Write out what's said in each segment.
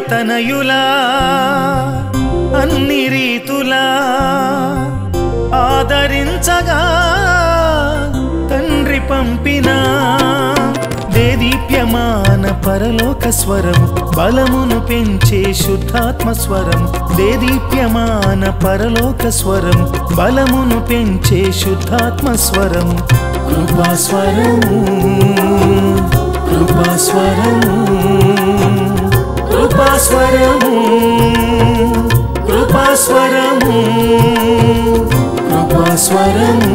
తనయులా అన్ని రీతులా ఆదరించగా తండ్రి పంపిన దేదీప్యమాన పరలోక స్వరం బలమును పెంచే శుద్ధాత్మ స్వరం దేదీప్యమాన పరలోక స్వరం బలమును పెంచే శుద్ధాత్మ స్వరం కృపాస్వరము కృపాస్వరము కృపాస్వరము కృపాస్వరము కృపాస్వరము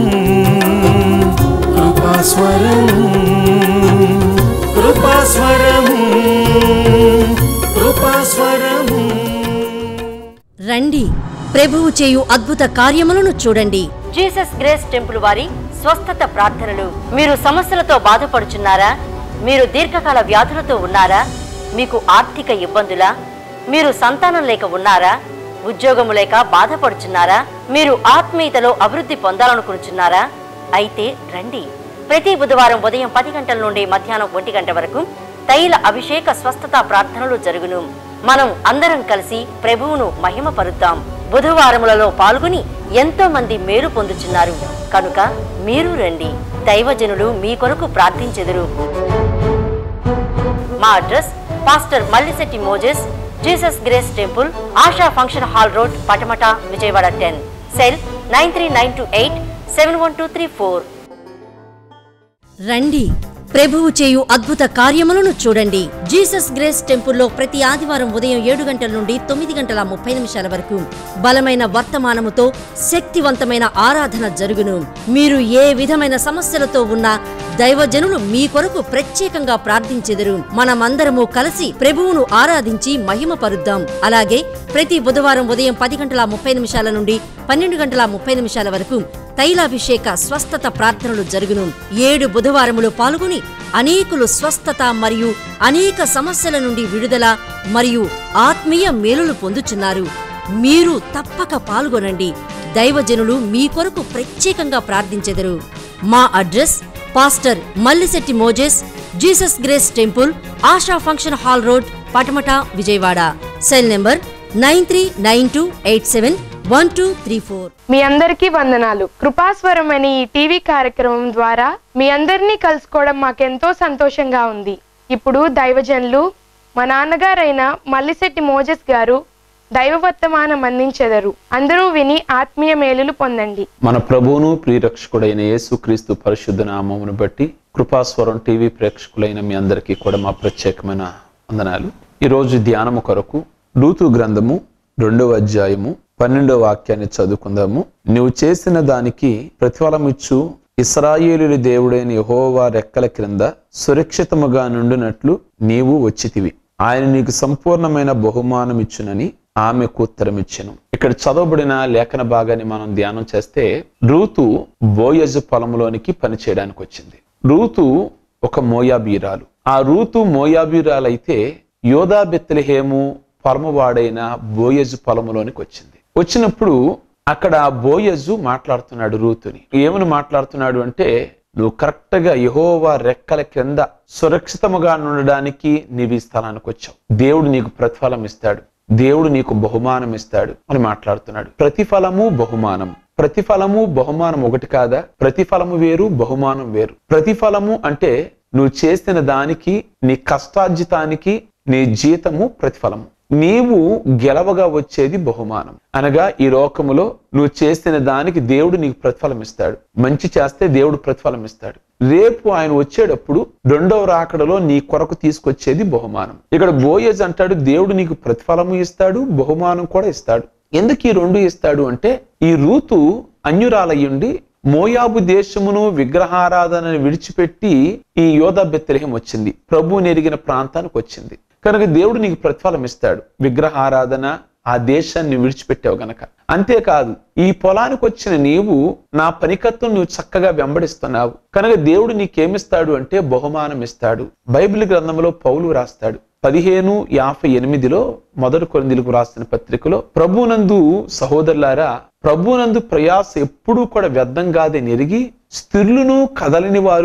కృపాస్వరము కృపాస్వరము కృపాస్వరము రండి ప్రభువు చేయు అద్భుత కార్యములను చూడండి జీసస్ గ్రేస్ టెంపుల్ వారి స్వస్థత ప్రార్థనలు మీరు సమస్యలతో బాధపడుచున్నారా మీరు దీర్ఘకాల వ్యాధులతో ఉన్నారా మీకు ఆర్థిక ఇబ్బందులా మీరు సంతానం లేక ఉన్నారా ఉద్యోగము లేక బాధపడుచున్నారా మీరు ఆత్మీయతలో అభివృద్ధి పొందాలనుకుంటున్నారా అయితే రండి ప్రతి బుధవారం ఉదయం పది గంటల నుండి మధ్యాహ్నం ఒంటి గంట వరకు తైల అభిషేక స్వస్థత ప్రార్థనలు జరుగును మనం అందరం కలిసి ప్రభువును మహిమపరుద్దాం బుధవారములలో పాల్గొని ఎంతో మంది మేలు పొందుచున్నారు కనుక మీరు రండి దైవజనులు మీ కొరకు ప్రార్థించెదరు మా address pastor Mallisetti Moses Jesus grace temple Asha function hall road Patamata Vijayawada ten cell nine three nine two eight seven one two three four రండి ప్రభువు చేయు అద్భుత కార్యములను చూడండి జీసస్ గ్రేస్ టెంపుల్లో ప్రతి ఆదివారం ఉదయం ఏడు గంటల నుండి తొమ్మిది గంటల ముప్పై నిమిషాల వరకు బలమైన వర్తమానముతో శక్తివంతమైన ఆరాధన జరుగును మీరు ఏ విధమైన సమస్యలతో ఉన్నా దైవజనులు మీ కొరకు ప్రత్యేకంగా ప్రార్థించెదరు మనమందరము కలిసి ప్రభువును ఆరాధించి మహిమ పరుద్దాం అలాగే ప్రతి బుధవారం ఉదయం పది గంటల ముప్పై నిమిషాల నుండి పన్నెండు గంటల ముప్పై నిమిషాల వరకు తైలాభిషేక స్వస్థత ప్రార్థనలు జరుగును ఏడు బుధవారములు పాల్గొని అనేకులు స్వస్థత మరియు అనేక సమస్యల నుండి విడుదల మరియు ఆత్మీయ మేలులు పొందుచున్నారు మీరు తప్పక పాల్గొనండి దైవజనులు మీ కొరకు ప్రత్యేకంగా ప్రార్థించెదరు మా address pastor Mallisetti Moses Jesus grace temple Asha function hall road Patamata Vijayawada cell number nine three nine two eight seven one two three four మీ అందరికీ వందనాలు కృపాస్వరం అనే ఈ టీవీ కార్యక్రమం ద్వారా మీ అందరినీ కలుసుకోవడం మాకెంతో సంతోషంగా ఉంది ఇప్పుడు దైవజనులు మా నాన్నగారైన మల్లిశెట్టి మోజెస్ గారు దైవ వర్తమానం అందించెదరు అందరూ విని ఆత్మీయ మేలులు పొందండి మన ప్రభువును ప్రియరక్షకుడైన యేసుక్రీస్తు పరిశుద్ధ నామమును బట్టి కృపాస్వరం టీవీ ప్రేక్షకులైన మీ అందరికీ కూడా మా ప్రత్యేకమైన వందనాలు ఈరోజు ధ్యానము కొరకు రూతు గ్రంథము రెండవ అధ్యాయము పన్నెండవ వాక్యాన్ని చదువుకుందాము నువ్వు చేసిన దానికి ప్రతిఫలమిచ్చు ఇస్రాయేలుల దేవుడైన యెహోవా రెక్కల క్రింద సురక్షితముగా నుండినట్లు నీవు వచ్చితివి ఆయన నీకు సంపూర్ణమైన బహుమానం ఇచ్చునని ఆమెకు ఉత్తరమిచ్చెను ఇక్కడ చదవబడిన లేఖన భాగాన్ని మనం ధ్యానం చేస్తే రూతు బోయజు పొలంలోనికి పనిచేయడానికి వచ్చింది రూతు ఒక మోయాబీరాలు ఆ రూతు మోయాబీరాలైతే యోధా బెత్తలహేము పొలమువాడైన బోయజు పొలములోనికి వచ్చింది వచ్చినప్పుడు అక్కడ బోయజు మాట్లాడుతున్నాడు రూతుని ఏమని మాట్లాడుతున్నాడు అంటే నువ్వు కరెక్ట్ గా యహోవా రెక్కల కింద సురక్షితముగా ఉండడానికి నీవు ఈ స్థలానికి వచ్చావు దేవుడు నీకు ప్రతిఫలం ఇస్తాడు దేవుడు నీకు బహుమానం ఇస్తాడు అని మాట్లాడుతున్నాడు ప్రతిఫలము బహుమానం ప్రతిఫలము బహుమానం ఒకటి కాదా ప్రతిఫలము వేరు బహుమానం వేరు ప్రతిఫలము అంటే నువ్వు చేసిన దానికి నీ కష్టార్జితానికి నీ జీతము ప్రతిఫలము నీవు గెలవగా వచ్చేది బహుమానం అనగా ఈ లోకములో నువ్వు చేసిన దానికి దేవుడు నీకు ప్రతిఫలం ఇస్తాడు మంచి చేస్తే దేవుడు ప్రతిఫలం ఇస్తాడు రేపు ఆయన వచ్చేటప్పుడు రెండవ రాకడలో నీ కొరకు తీసుకొచ్చేది బహుమానం ఇక్కడ బోయేజ్ అంటాడు దేవుడు నీకు ప్రతిఫలము ఇస్తాడు బహుమానం కూడా ఇస్తాడు ఎందుకు ఈ రెండు ఇస్తాడు అంటే ఈ రూతు అన్యురాలయ్యుండి మోయాబు దేశమును విగ్రహారాధనని విడిచిపెట్టి ఈ యోధ బెత్తలహం వచ్చింది ప్రభు నెరిగిన ప్రాంతానికి వచ్చింది కనుక దేవుడు నీకు ప్రతిఫలం ఇస్తాడు విగ్రహారాధన ఆ దేశాన్ని విడిచిపెట్టావు గనక అంతేకాదు ఈ పొలానికి వచ్చిన నీవు నా పనికత్వం నువ్వు చక్కగా వెంబడిస్తున్నావు కనుక దేవుడు నీకేమిస్తాడు అంటే బహుమానం ఇస్తాడు బైబిల్ గ్రంథంలో పౌలు రాస్తాడు పదిహేను యాభై ఎనిమిదిలో మొదటి కొరిందులకు రాసిన పత్రికలో ప్రభునందు సహోదరులారా ప్రభునందు ప్రయాస ఎప్పుడూ కూడా వ్యర్థం కాదని ఎరిగి స్థిరులను కదలని వారును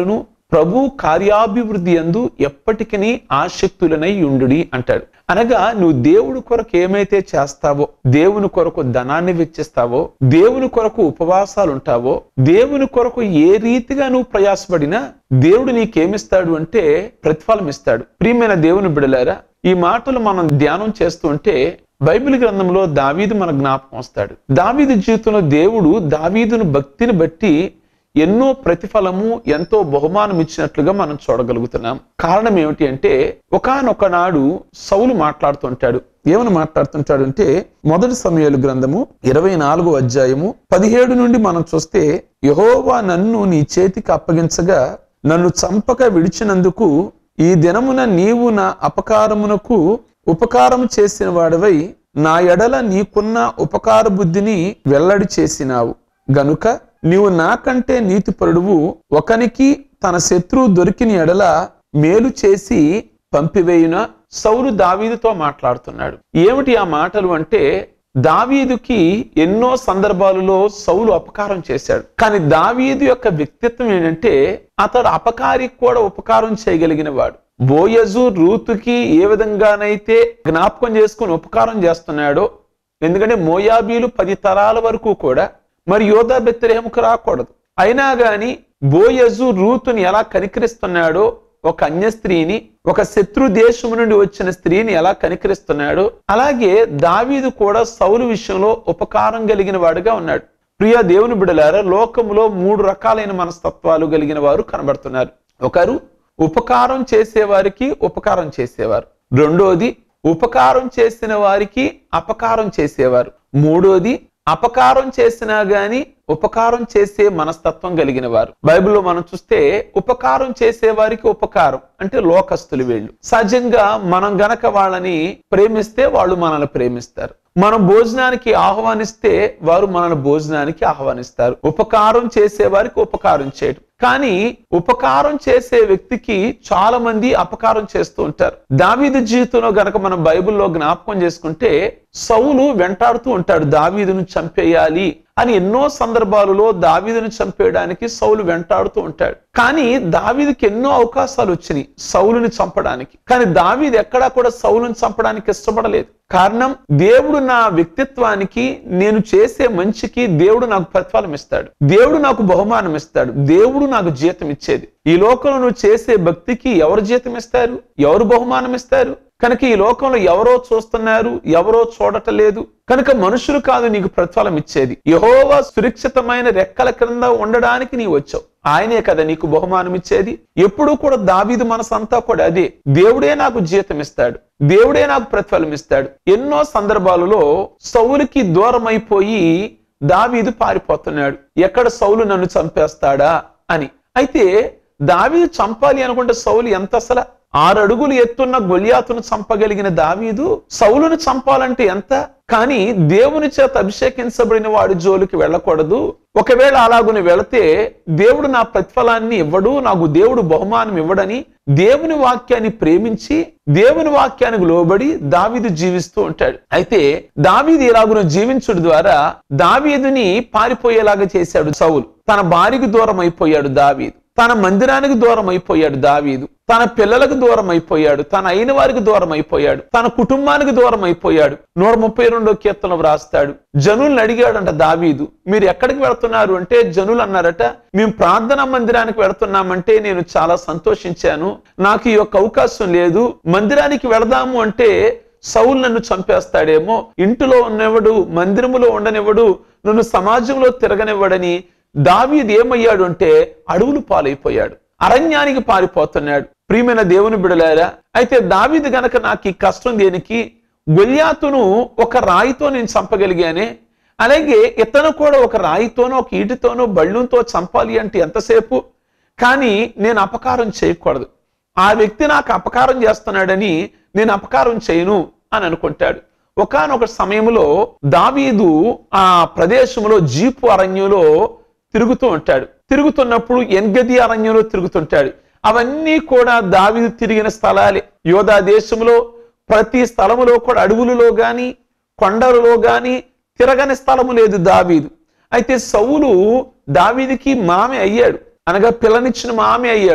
ప్రభు కార్యాభివృద్ధి ఎందు ఎప్పటికీ ఆసక్తులనై ఉండుడి అంటాడు అనగా నువ్వు దేవుడి కొరకు ఏమైతే చేస్తావో దేవుని కొరకు ధనాన్ని వెచ్చిస్తావో దేవుని కొరకు ఉపవాసాలు ఉంటావో దేవుని కొరకు ఏ రీతిగా నువ్వు ప్రయాసపడినా దేవుడు నీకేమిస్తాడు అంటే ప్రతిఫలం ఇస్తాడు ప్రియమైన దేవుని బిడలారా ఈ మాటలు మనం ధ్యానం చేస్తుంటే బైబిల్ గ్రంథంలో దావీదు మన జ్ఞాపకం వస్తాడు దావీదు జీవితంలో దేవుడు దావీదును భక్తిని బట్టి ఎన్నో ప్రతిఫలము ఎంతో బహుమానం ఇచ్చినట్లుగా మనం చూడగలుగుతున్నాం కారణం ఏమిటి అంటే ఒకనొక నాడు సౌలు మాట్లాడుతుంటాడు ఏమని మాట్లాడుతుంటాడు అంటే మొదటి సమయాలు గ్రంథము ఇరవై నాలుగో అధ్యాయము పదిహేడు నుండి మనం చూస్తే యహోవా నన్ను నీ చేతికి అప్పగించగా నన్ను చంపక విడిచినందుకు ఈ దినమున నీవు నా అపకారమునకు ఉపకారం చేసిన వాడివై నా ఎడల నీకున్న ఉపకార బుద్ధిని వెల్లడి చేసినావు గనుక నీవు నాకంటే నీతిపరుడువు ఒకనికి తన శత్రువు దొరికిన ఎడల మేలు చేసి పంపివేయున సౌలు దావీదుతో మాట్లాడుతున్నాడు ఏమిటి ఆ మాటలు అంటే దావీదుకి ఎన్నో సందర్భాలలో సౌలు అపకారం చేశాడు కానీ దావీదు యొక్క వ్యక్తిత్వం ఏంటంటే అతడు అపకారికి కూడా ఉపకారం చేయగలిగిన వాడు బోయజు రూతుకి ఏ విధంగానైతే జ్ఞాపకం చేసుకుని ఉపకారం చేస్తున్నాడో ఎందుకంటే మోయాబీలు పది తరాల వరకు కూడా మరి యోధా బెత్తరేముకు రాకూడదు అయినా గాని బోయజు రూతుని ఎలా కనికరిస్తున్నాడో ఒక అన్య స్త్రీని ఒక శత్రు దేశము నుండి వచ్చిన స్త్రీని ఎలా కనికరిస్తున్నాడో అలాగే దావీదు కూడా సౌలు విషయంలో ఉపకారం కలిగిన వాడుగా ఉన్నాడు ప్రియ దేవుని బిడలారా లోకములో మూడు రకాలైన మనస్తత్వాలు కలిగిన వారు కనబడుతున్నారు ఒకరు ఉపకారం చేసేవారికి ఉపకారం చేసేవారు రెండోది ఉపకారం చేసిన వారికి అపకారం చేసేవారు మూడోది అపకారం చేసినా గాని ఉపకారం చేసే మనస్తత్వం కలిగిన వారు బైబిల్లో మనం చూస్తే ఉపకారం చేసే వారికి ఉపకారం అంటే లోకస్తులు వీళ్ళు సహజంగా మనం గనక వాళ్ళని ప్రేమిస్తే వాళ్ళు మనల్ని ప్రేమిస్తారు మనం భోజనానికి ఆహ్వానిస్తే వారు మనల్ని భోజనానికి ఆహ్వానిస్తారు ఉపకారం చేసే వారికి ఉపకారం చేయడం కానీ ఉపకారం చేసే వ్యక్తికి చాలా మంది అపకారం చేస్తూ ఉంటారు దావీదు జీవితంలో గనక మనం బైబిల్లో జ్ఞాపకం చేసుకుంటే సౌలు వెంటాడుతూ ఉంటాడు దావీదును చంపేయాలి అని ఎన్నో సందర్భాలలో దావీదును చంపేయడానికి సౌలు వెంటాడుతూ ఉంటాడు కానీ దావీదుకి ఎన్నో అవకాశాలు వచ్చినాయి సౌలుని చంపడానికి కానీ దావీదు ఎక్కడా కూడా సౌలుని చంపడానికి ఇష్టపడలేదు కారణం దేవుడు నా వ్యక్తిత్వానికి నేను చేసే మంచికి దేవుడు నాకు ప్రతిఫలం ఇస్తాడు దేవుడు నాకు బహుమానం ఇస్తాడు దేవుడు నాకు జీతం ఇచ్చేది ఈ లోకంలో నువ్వు చేసే భక్తికి ఎవరు జీతం ఇస్తారు ఎవరు బహుమానం ఇస్తారు కనుక ఈ లోకంలో ఎవరో చూస్తున్నారు ఎవరో చూడటలేదు కనుక మనుషులు కాదు నీకు ప్రతిఫలం ఇచ్చేది యహోవా సురక్షితమైన రెక్కల క్రింద ఉండడానికి నీ వచ్చావు ఆయనే కదా నీకు బహుమానం ఇచ్చేది ఎప్పుడూ కూడా దావీదు మనసంతా కూడా అదే దేవుడే నాకు జీతం ఇస్తాడు దేవుడే నాకు ప్రతిఫలం ఇస్తాడు ఎన్నో సందర్భాలలో సౌలుకి దూరం అయిపోయి దావీదు పారిపోతున్నాడు ఎక్కడ సౌలు నన్ను చంపేస్తాడా అని అయితే దావీదు చంపాలి అనుకుంటే సౌలు ఎంత అసలు ఆరు అడుగులు ఎత్తున్న గొలియాతును చంపగలిగిన దావీదు సౌలును చంపాలంటే ఎంత కానీ దేవుని చేత అభిషేకించబడిన వాడి జోలికి వెళ్ళకూడదు ఒకవేళ అలాగుని వెళితే దేవుడు నా ప్రతిఫలాన్ని ఇవ్వడు నాకు దేవుడు బహుమానం ఇవ్వడని దేవుని వాక్యాన్ని ప్రేమించి దేవుని వాక్యానికి లోబడి దావీదు జీవిస్తూ ఉంటాడు అయితే దావీదు ఇలాగున జీవించుడు ద్వారా దావీదుని పారిపోయేలాగా చేశాడు సౌలు తన భార్యకు దూరం అయిపోయాడు దావీదు తన మందిరానికి దూరం అయిపోయాడు దావీదు తన పిల్లలకు దూరం అయిపోయాడు తన అయిన వారికి దూరం అయిపోయాడు తన కుటుంబానికి దూరం అయిపోయాడు నూట ముప్పై రెండో కీర్తన వ్రాస్తాడు జనుల్ని అడిగాడంట దావీదు మీరు ఎక్కడికి వెళ్తున్నారు అంటే జనులు అన్నారట మేము ప్రార్థనా మందిరానికి వెళ్తున్నామంటే నేను చాలా సంతోషించాను నాకు ఈ యొక్క అవకాశం లేదు మందిరానికి వెళదాము అంటే సౌలు నన్ను చంపేస్తాడేమో ఇంటిలో ఉన్నవాడు మందిరములో ఉండనివ్వడు నన్ను సమాజంలో తిరగనివ్వడని దావీదు ఏమయ్యాడు అంటే అడవులు పాలైపోయాడు అరణ్యానికి పారిపోతున్నాడు ప్రియమైన దేవుని బిడలారా అయితే దావీదు గనక నాకు ఈ కష్టం దేనికి గొల్యాతును ఒక రాయితో నేను చంపగలిగానే అలాగే ఇతను కూడా ఒక రాయితోనో ఒక ఈటితోనో బళ్ళుతో చంపాలి అంటే ఎంతసేపు కానీ నేను అపకారం చేయకూడదు ఆ వ్యక్తి నాకు అపకారం చేస్తున్నాడని నేను అపకారం చేయను అని అనుకుంటాడు ఒకానొక సమయంలో దావీదు ఆ ప్రదేశంలో జీపు అరణ్యంలో తిరుగుతూ ఉంటాడు తిరుగుతున్నప్పుడు ఎన్గది అరణ్యంలో తిరుగుతుంటాడు అవన్నీ కూడా దావీదు తిరిగిన స్థలాలే యోధా దేశంలో ప్రతి స్థలములో కూడా అడవులలో గాని కొండలలో గాని తిరగని స్థలము లేదు దావీదు అయితే సౌలు దావీదికి మామె అయ్యాడు అనగా పిల్లనిచ్చిన మామె అయ్యాడు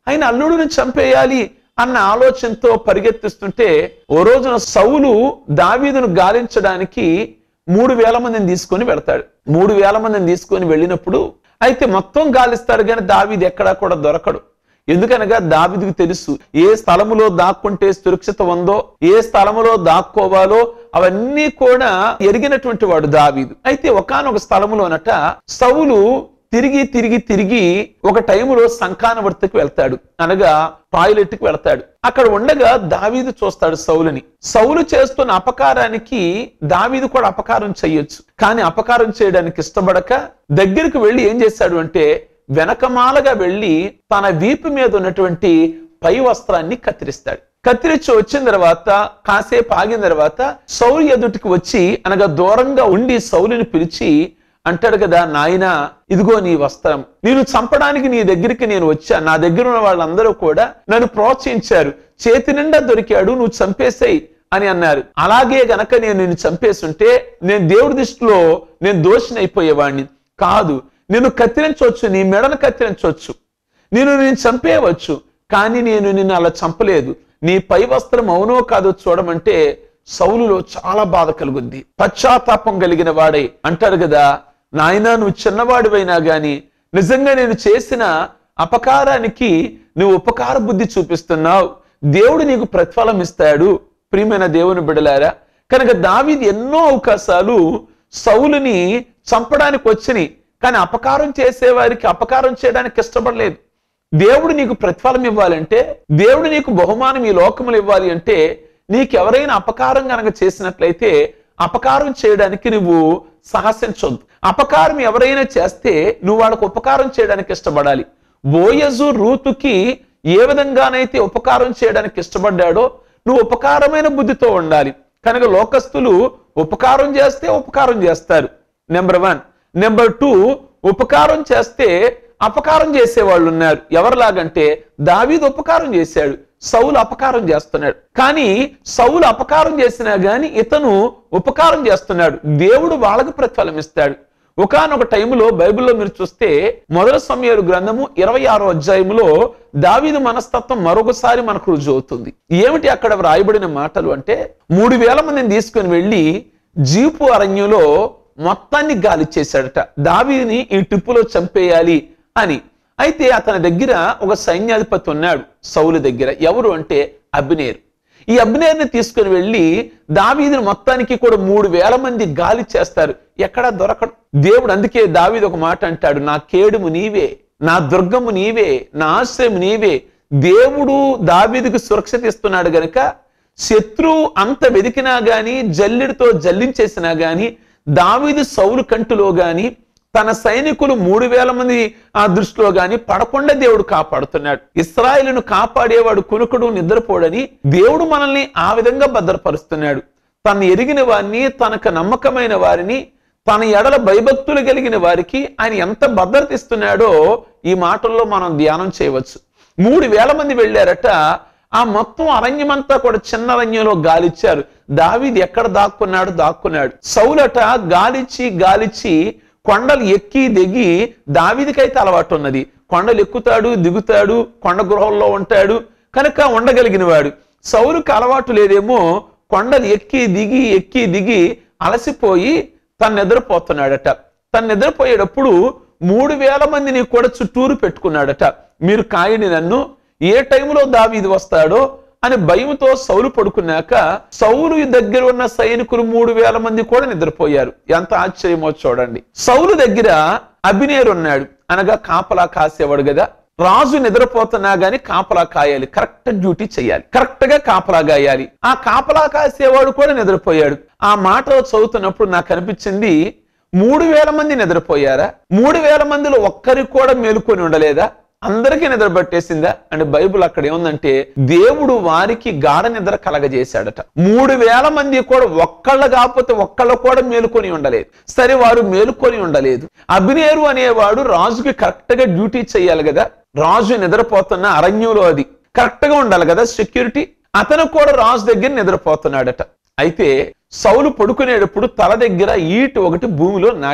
ఆయన అల్లుడిని చంపేయాలి అన్న ఆలోచనతో పరిగెత్తిస్తుంటే ఓ రోజున సౌలు దావీదును గాలించడానికి మూడు వేల మందిని తీసుకొని వెళ్తాడు మూడు వేల మందిని తీసుకొని వెళ్ళినప్పుడు అయితే మొత్తం గాలిస్తాడు కానీ దావీదు ఎక్కడా కూడా దొరకడు ఎందుకనగా దావిదికి తెలుసు ఏ స్థలములో దాక్కుంటే సురక్షిత ఉందో ఏ స్థలములో దాక్కోవాలో అవన్నీ కూడా ఎరిగినటువంటి వాడు దావీదు అయితే ఒకానొక స్థలములోనట సౌలు తిరిగి తిరిగి తిరిగి ఒక టైములో సంకానవర్తికి వెళ్తాడు అనగా టాయిలెట్ కి వెళ్తాడు అక్కడ ఉండగా దావీదు చూస్తాడు సౌలుని సౌలు చేస్తున్న అపకారానికి దావీదు కూడా అపకారం చేయొచ్చు కానీ అపకారం చేయడానికి ఇష్టపడక దగ్గరికి వెళ్ళి ఏం చేశాడు అంటే వెనకమాలగా వెళ్ళి తన వీపు మీద ఉన్నటువంటి పై వస్త్రాన్ని కత్తిరిస్తాడు కత్తిరించి వచ్చిన తర్వాత కాసేపు ఆగిన తర్వాత సౌలు ఎదుటికి వచ్చి అనగా దూరంగా ఉండి సౌలుని పిలిచి అంటాడు కదా నాయనా ఇదిగో నీ వస్త్రం నేను చంపడానికి నీ దగ్గరికి నేను వచ్చా నా దగ్గర ఉన్న వాళ్ళందరూ కూడా నన్ను ప్రోత్సహించారు చేతి నిండా దొరికాడు నువ్వు చంపేసేయి అని అన్నారు అలాగే గనక నేను నిన్ను చంపేస్తుంటే నేను దేవుడి దృష్టిలో నేను దోషినైపోయేవాడిని కాదు నేను కత్తిరించవచ్చు నీ మెడను కత్తిరించవచ్చు నేను నేను చంపేయవచ్చు కానీ నేను నిన్ను అలా చంపలేదు నీ పై వస్త్రం అవునో కాదో చూడమంటే సౌలులో చాలా బాధ కలుగుద్ది పశ్చాత్తాపం కలిగిన వాడై అంటాడు కదా నాయనా నువ్వు చిన్నవాడివైనా గాని నిజంగా నేను చేసిన అపకారానికి నువ్వు ఉపకార బుద్ధి చూపిస్తున్నావు దేవుడు నీకు ప్రతిఫలం ఇస్తాడు ప్రియమైన దేవుని బిడలారా కనుక దావీది ఎన్నో అవకాశాలు సౌలుని చంపడానికి వచ్చినాయి కానీ అపకారం చేసేవారికి అపకారం చేయడానికి ఇష్టపడలేదు దేవుడు నీకు ప్రతిఫలం ఇవ్వాలంటే దేవుడు నీకు బహుమానం ఈ లోకములు ఇవ్వాలి అంటే నీకెవరైనా అపకారం గనక చేసినట్లయితే అపకారం చేయడానికి నువ్వు సాహసించొద్దు అపకారం ఎవరైనా చేస్తే నువ్వు వాళ్ళకు ఉపకారం చేయడానికి ఇష్టపడాలి బోయజు రూతుకి ఏ విధంగానైతే ఉపకారం చేయడానికి ఇష్టపడ్డాడో నువ్వు ఉపకారమైన బుద్ధితో ఉండాలి కనుక లోకస్తులు ఉపకారం చేస్తే ఉపకారం చేస్తారు నెంబర్ వన్ నెంబర్ టూ ఉపకారం చేస్తే అపకారం చేసే వాళ్ళు ఉన్నారు ఎవరిలాగంటే దావీదు ఉపకారం చేశాడు సౌలు అపకారం చేస్తున్నాడు కానీ సౌలు అపకారం చేసినా గాని ఇతను ఉపకారం చేస్తున్నాడు దేవుడు వాళ్ళకు ప్రతిఫలం ఇస్తాడు ఒకనొక టైంలో బైబిల్లో మీరు చూస్తే మొదటి సమయాలు గ్రంథము ఇరవై ఆరో అధ్యాయములో దావీదు మనస్తత్వం మరొకసారి మనకు రుజువు అవుతుంది ఏమిటి అక్కడ వ్రాయబడిన మాటలు అంటే మూడు వేల మందిని తీసుకుని వెళ్ళి జీపు అరణ్యంలో మొత్తాన్ని గాలిచ్చేశాడట దావీని ఈ టిప్పులో చంపేయాలి అని అయితే అతని దగ్గర ఒక సైన్యాధిపతి ఉన్నాడు సౌలు దగ్గర ఎవరు అంటే అభినేరు ఈ అభినేర్ని తీసుకుని వెళ్ళి దావీదుని మొత్తానికి కూడా మూడు వేల మంది గాలి చేస్తారు ఎక్కడా దొరకడు దేవుడు అందుకే దావీదు ఒక మాట అంటాడు నా కేడుము నీవే నా దుర్గము నీవే నా ఆశ్రయం నీవే దేవుడు దావీదుకు సురక్షత ఇస్తున్నాడు గనుక శత్రువు అంత వెతికినా గాని జల్లెడితో జల్లించేసినా గాని దావీదు సౌలు కంటులో గాని తన సైనికులు మూడు వేల మంది ఆ దృష్టిలో గాని పడకుండా దేవుడు కాపాడుతున్నాడు ఇస్రాయిలును కాపాడేవాడు కునుకుడు నిద్రపోడని దేవుడు మనల్ని ఆ విధంగా భద్రపరుస్తున్నాడు తను ఎరిగిన వారిని తనకు నమ్మకమైన వారిని తన ఎడల భయభక్తులు కలిగిన వారికి ఆయన ఎంత భద్రత ఇస్తున్నాడో ఈ మాటల్లో మనం ధ్యానం చేయవచ్చు మూడు వేల మంది వెళ్ళారట ఆ మొత్తం అరణ్యమంతా కూడా చిన్న అరణ్యంలో గాలిచ్చారు దావీది ఎక్కడ దాక్కున్నాడు దాక్కున్నాడు సౌలట గాలిచ్చి గాలిచ్చి కొండలు ఎక్కి దిగి దావీదికైతే అలవాటు ఉన్నది కొండలు ఎక్కుతాడు దిగుతాడు కొండ గృహంలో ఉంటాడు కనుక ఉండగలిగిన వాడు సౌలుకి అలవాటు లేదేమో కొండలు ఎక్కి దిగి ఎక్కి దిగి అలసిపోయి తను నిద్రపోతున్నాడట తను నిద్రపోయేటప్పుడు మూడు వేల మందిని కూడా చుట్టూరు పెట్టుకున్నాడట మీరు కాయని నన్ను ఏ టైంలో దావీది వస్తాడో అని భయంతో సౌలు పడుకున్నాక సౌలు దగ్గర ఉన్న సైనికులు మూడు వేల మంది కూడా నిద్రపోయారు ఎంత ఆశ్చర్యమో చూడండి సౌలు దగ్గర అభినేరు ఉన్నాడు అనగా కాపలా కాసేవాడు కదా రాజు నిద్రపోతున్నా గాని కాపలా కాయాలి కరెక్ట్ డ్యూటీ చేయాలి కరెక్ట్ గా కాపలా కాయాలి ఆ కాపలా కాసేవాడు కూడా నిద్రపోయాడు ఆ మాట చదువుతున్నప్పుడు నాకు అనిపించింది మూడు వేల మంది నిద్రపోయారా మూడు వేల మందిలో ఒక్కరికి కూడా మేలుకొని ఉండలేదా అందరికీ నిద్ర పట్టేసిందా అంటే బైబుల్ అక్కడ ఏముందంటే దేవుడు వారికి గాఢ నిద్ర కలగజేశాడట మూడు వేల మంది కూడా ఒక్కళ్ళ కాకపోతే ఒక్కళ్ళు కూడా మేలుకొని ఉండలేదు సరే వారు మేలుకొని ఉండలేదు అభినేరు అనేవాడు రాజుకి కరెక్ట్ గా డ్యూటీ చేయాలి కదా రాజు నిద్రపోతున్న అరణ్యంలో అది కరెక్ట్ గా ఉండాలి కదా సెక్యూరిటీ అతను కూడా రాజు దగ్గర నిద్రపోతున్నాడట అయితే సౌలు పడుకునేటప్పుడు తల దగ్గర ఈటు ఒకటి భూమిలో నాటారు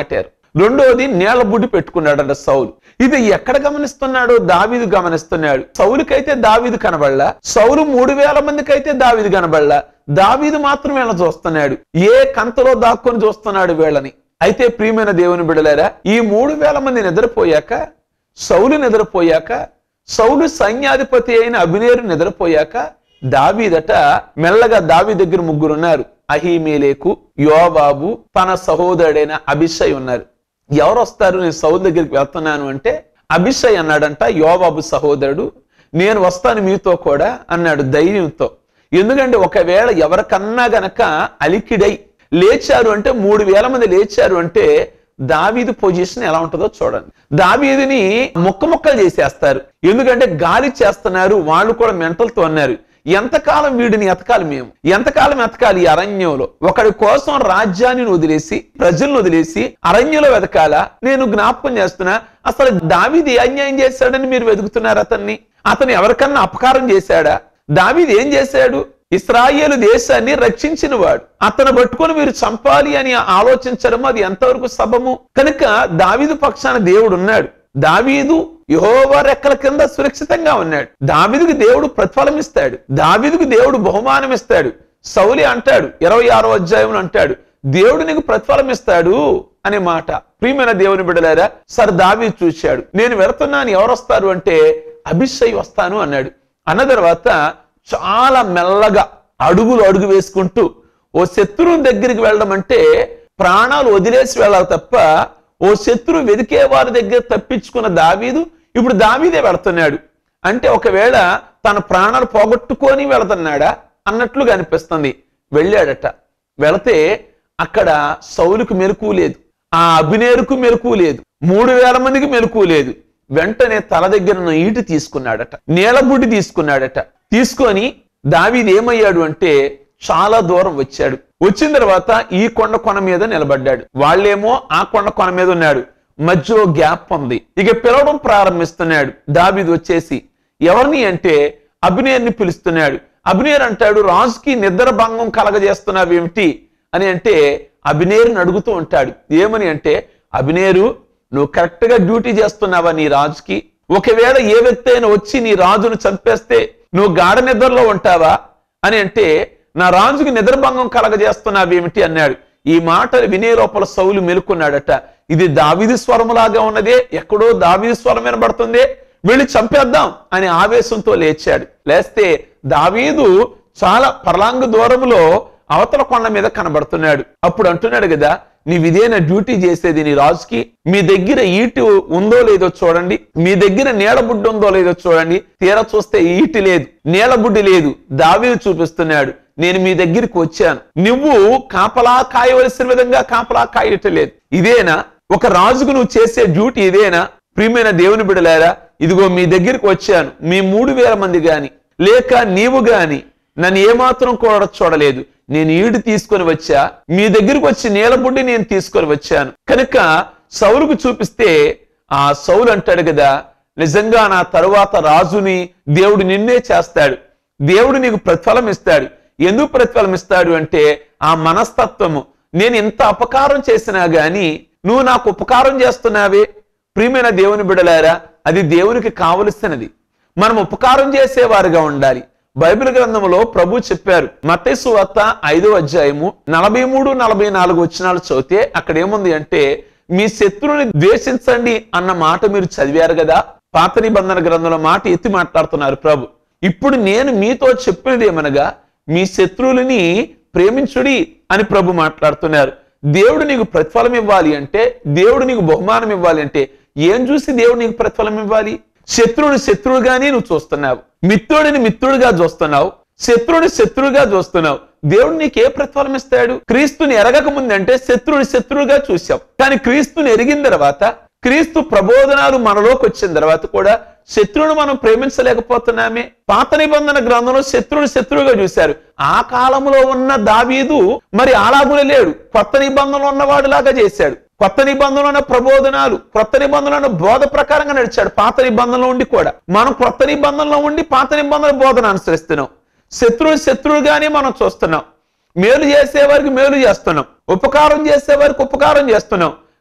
రెండోది నేల బుడ్డి పెట్టుకున్నాడంట సౌలు ఇది ఎక్కడ గమనిస్తున్నాడు దావీదు గమనిస్తున్నాడు సౌలుకైతే దావీదు కనబడలా సౌలు మూడు వేల మందికి అయితే దావీదు కనబడలా దావీదు మాత్రం వీళ్ళని చూస్తున్నాడు ఏ కంతలో దాక్కొని చూస్తున్నాడు వీళ్ళని అయితే ప్రియమైన దేవుని బిడలారా ఈ మూడు వేల మంది నిద్రపోయాక సౌలు నిద్రపోయాక సౌలు సైన్యాధిపతి అయిన అభినేరు నిద్రపోయాక దావీదట మెల్లగా దావీ దగ్గర ముగ్గురు ఉన్నారు అహీమేలేకు యోబాబు తన సహోదరుడైన అభిషయ్ ఉన్నారు ఎవరు వస్తారు నేను సౌలు దగ్గరికి వెళ్తున్నాను అంటే అభిషయ్ అన్నాడంట యోబాబు సహోదరుడు నేను వస్తాను మీతో కూడా అన్నాడు ధైర్యంతో ఎందుకంటే ఒకవేళ ఎవరికన్నా గనక అలికిడై లేచారు అంటే మూడు వేల మంది లేచారు అంటే దావీదు పొజిషన్ ఎలా ఉంటుందో చూడండి దావీదుని ముక్క ముక్కలు చేసేస్తారు ఎందుకంటే గాలి చేస్తున్నారు వాళ్ళు కూడా మెంటల్తో అన్నారు ఎంతకాలం వీడిని ఎతకాలి మేము ఎంతకాలం ఎతకాలి ఈ అరణ్యంలో ఒకడి కోసం రాజ్యాన్ని వదిలేసి ప్రజలను వదిలేసి అరణ్యంలో వెతకాలా నేను జ్ఞాపకం చేస్తున్నా అసలు దావీది ఏ అన్యాయం చేశాడని మీరు వెతుకుతున్నారు అతన్ని అతను ఎవరికన్నా అపకారం చేశాడా దావీది ఏం చేశాడు ఇస్రాయేలు దేశాన్ని రక్షించిన వాడు అతను పట్టుకొని మీరు చంపాలి అని ఆలోచించడం అది ఎంతవరకు సబము కనుక దావీదు పక్షాన దేవుడు ఉన్నాడు దావీదు యెహోవా రెక్కల కింద సురక్షితంగా ఉన్నాడు దావీదుకు దేవుడు ప్రతిఫలం ఇస్తాడు దావీదుకు దేవుడు బహుమానం ఇస్తాడు సౌలి అంటాడు ఇరవై ఆరో అధ్యాయం అంటాడు దేవుడు నీకు ప్రతిఫలం ఇస్తాడు అనే మాట ప్రియమైన దేవుని బిడలారా సర్ దావీ చూశాడు నేను వెళుతున్నాను ఎవరు వస్తారు అంటే అభిషయ్ వస్తాను అన్నాడు అన్న తర్వాత చాలా మెల్లగా అడుగులు అడుగు వేసుకుంటూ ఓ శత్రువు దగ్గరికి వెళ్ళడం అంటే ప్రాణాలు వదిలేసి వెళ్ళాలి తప్ప ఓ శత్రువు వెదికే వారి దగ్గర తప్పించుకున్న దావీదు ఇప్పుడు దావీదే వెళుతున్నాడు అంటే ఒకవేళ తన ప్రాణాలు పోగొట్టుకొని వెళుతున్నాడా అన్నట్లుగా అనిపిస్తుంది వెళ్ళాడట వెళితే అక్కడ సౌలుకు మెలకు లేదు ఆ అభినేరుకు మెలకు లేదు మూడు వేల మందికి మెలకు లేదు వెంటనే తల దగ్గర ఉన్న ఈటు తీసుకున్నాడట నీలబుడ్డి తీసుకున్నాడట తీసుకొని దావీది ఏమయ్యాడు అంటే చాలా దూరం వచ్చాడు వచ్చిన తర్వాత ఈ కొండ కొన మీద నిలబడ్డాడు వాళ్ళేమో ఆ కొండ కొన మీద ఉన్నాడు మధ్యలో గ్యాప్ ఉంది ఇక పిలవడం ప్రారంభిస్తున్నాడు దావీదు వచ్చేసి ఎవరిని అంటే అభినయన్ని పిలుస్తున్నాడు అభినయర్ అంటాడు రాజుకి నిద్ర భంగం కలగజేస్తున్నావేమిటి అని అంటే అభినేరుని అడుగుతూ ఉంటాడు ఏమని అంటే అభినేరు నువ్వు కరెక్ట్ గా డ్యూటీ చేస్తున్నావా నీ రాజుకి ఒకవేళ ఏ వ్యక్తి అయినా వచ్చి నీ రాజును చంపేస్తే నువ్వు గాఢ నిద్రలో ఉంటావా అని అంటే నా రాజుకి నిద్రభంగం కలగజేస్తున్నావేమిటి అన్నాడు ఈ మాట వినే లోపల సౌలు మెలుకున్నాడట ఇది దావిది స్వరములాగా ఉన్నదే ఎక్కడో దావిది స్వరం వినబడుతుంది వెళ్ళి చంపేద్దాం అని ఆవేశంతో లేచాడు లేస్తే దావీదు చాలా పర్లాంగ దూరంలో అవతల కొండ మీద కనబడుతున్నాడు అప్పుడు అంటున్నాడు కదా నీవిదేనా డ్యూటీ చేసేది నీ రాజుకి మీ దగ్గర ఈటి ఉందో లేదో చూడండి మీ దగ్గర నీడబుడ్డి ఉందో లేదో చూడండి తీరా చూస్తే ఈటి లేదు నీడబుడ్డి లేదు దావీదు చూపిస్తున్నాడు నేను మీ దగ్గరికి వచ్చాను నువ్వు కాపలా కాయవలసిన విధంగా కాపలా కాయటలేదు ఇదేనా ఒక రాజుకు నువ్వు చేసే డ్యూటీ ఇదేనా ప్రియమైన దేవుని బిడలారా ఇదిగో మీ దగ్గరికి వచ్చాను మీ మూడు వేల మంది గాని లేక నీవు గాని నన్ను ఏమాత్రం కూడా చూడలేదు నేను ఈడు తీసుకొని వచ్చా మీ దగ్గరికి వచ్చి నీలబుడ్డి నేను తీసుకొని వచ్చాను కనుక సౌలుకు చూపిస్తే ఆ సౌలు అంటాడు కదా నిజంగా నా తరువాత రాజుని దేవుడు నిన్నే చేస్తాడు దేవుడు నీకు ప్రతిఫలం ఇస్తాడు ఎందుకు ప్రతిఫలం ఇస్తాడు అంటే ఆ మనస్తత్వము నేను ఇంత అపకారం చేసినా గాని నువ్వు నాకు ఉపకారం చేస్తున్నావే ప్రియమైన దేవుని బిడలారా అది దేవునికి కావలసినది మనం ఉపకారం చేసేవారుగా ఉండాలి బైబిల్ గ్రంథంలో ప్రభు చెప్పారు మత్తేసు వత్త ఐదో అధ్యాయము నలభై మూడు నలభై నాలుగు వచ్చినాలు చదివితే అక్కడ ఏముంది అంటే మీ శత్రువుని ద్వేషించండి అన్న మాట మీరు చదివారు కదా పాత నిబంధన గ్రంథంలో మాట ఎత్తి మాట్లాడుతున్నారు ప్రభు ఇప్పుడు నేను మీతో చెప్పినది ఏమనగా మీ శత్రువులని ప్రేమించుడి అని ప్రభు మాట్లాడుతున్నారు దేవుడు నీకు ప్రతిఫలం ఇవ్వాలి అంటే దేవుడు నీకు బహుమానం ఇవ్వాలి అంటే ఏం చూసి దేవుడు నీకు ప్రతిఫలం ఇవ్వాలి శత్రువుని శత్రువుగానే నువ్వు చూస్తున్నావు మిత్రుడిని మిత్రుడిగా చూస్తున్నావు శత్రువుని శత్రువుగా చూస్తున్నావు దేవుడు నీకు ఏ ప్రతిఫలం ఇస్తాడు క్రీస్తుని ఎరగక ముందంటే శత్రువుని శత్రువుగా చూసావు కానీ క్రీస్తుని ఎరిగిన తర్వాత క్రీస్తు ప్రబోధనాలు మనలోకి వచ్చిన తర్వాత కూడా శత్రువును మనం ప్రేమించలేకపోతున్నామే పాత నిబంధన గ్రంథంలో శత్రువుని శత్రువుగా చూశారు ఆ కాలంలో ఉన్న దావీదు మరి అలాగునే లేడు కొత్త నిబంధనలో ఉన్నవాడిలాగా చేశాడు కొత్త నిబంధనలో ఉన్న ప్రబోధనాలు కొత్త నిబంధనలో ఉన్న బోధ ప్రకారంగా నడిచాడు పాత నిబంధనలో ఉండి కూడా మనం కొత్త నిబంధనలో ఉండి పాత నిబంధన బోధన అనుసరిస్తున్నాం శత్రువు శత్రువుగానే మనం చూస్తున్నాం మేలు చేసేవారికి మేలు చేస్తున్నాం ఉపకారం చేసేవారికి ఉపకారం చేస్తున్నాం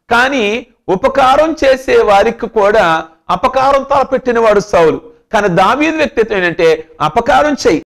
కానీ ఉపకారం చేసే వారికి కూడా అపకారం తలపెట్టిన వాడు సౌలు కానీ దావీదు వ్యక్తిత్వం ఏంటంటే అపకారం చెయ్యి